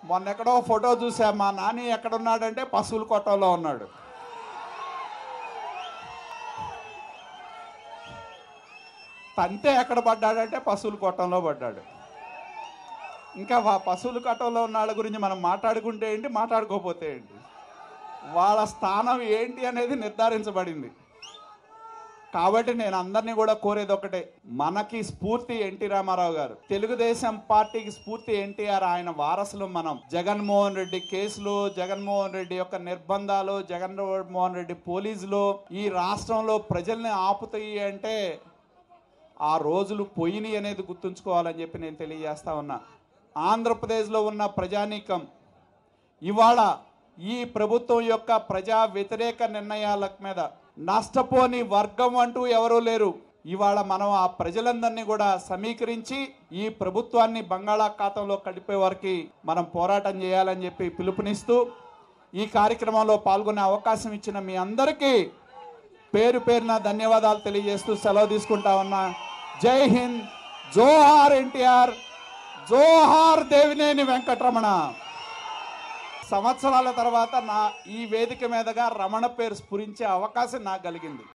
మొన్న ఎక్కడో ఫోటో చూసా మా నాని ఎక్కడున్నాడంటే పశువుల కొట్టంలో ఉన్నాడు తంతే ఎక్కడ పడ్డాడంటే పశువుల కొట్టంలో పడ్డాడు ఇంకా వా- పశువుల కొట్టంలో ఉన్న వాళ్ళ గురించి మనం మాట్లాడుకుంటే ఏంటి మాట్లాడుకోకపోతే ఏంటి వాళ్ళ స్థానం ఏంటి అనేది నిర్ధారించబడింది కాబట్టి నేను అందరినీ కూడా కోరేది ఒకటే మనకి స్ఫూర్తి ఎన్టీ రామారావు గారు తెలుగుదేశం పార్టీకి స్ఫూర్తి ఎన్టీఆర్ ఆయన వారసులు మనం జగన్మోహన్ రెడ్డి కేసులు జగన్మోహన్ రెడ్డి యొక్క నిర్బంధాలు జగన్మోహన్ రెడ్డి పోలీసులు ఈ రాష్ట్రంలో ప్రజల్ని ఆపుతాయి అంటే ఆ రోజులు పోయినాయి అనేది గుర్తుంచుకోవాలని చెప్పి నేను తెలియజేస్తా ఉన్నా ఆంధ్రప్రదేశ్లో ఉన్న ప్రజానీకం ఇవాళ ఈ ప్రభుత్వం యొక్క ప్రజా వ్యతిరేక నిర్ణయాల మీద నష్టపోని వర్గం అంటూ ఎవరూ లేరు ఇవాళ మనం ఆ ప్రజలందరినీ కూడా సమీకరించి ఈ ప్రభుత్వాన్ని బంగాళాఖాతంలో కలిపే వరకు మనం పోరాటం చేయాలని చెప్పి పిలుపునిస్తూ ఈ కార్యక్రమంలో పాల్గొనే అవకాశం ఇచ్చిన మీ అందరికీ పేరు పేరున ధన్యవాదాలు తెలియజేస్తూ సెలవు తీసుకుంటా ఉన్నా జై హింద్ జోహార్ ఎన్టీఆర్ జోహార్ దేవినేని వెంకటరమణ సంవత్సరాల తర్వాత నా ఈ వేదిక మీదుగా రమణ పేరు స్ఫురించే అవకాశం నాకు కలిగింది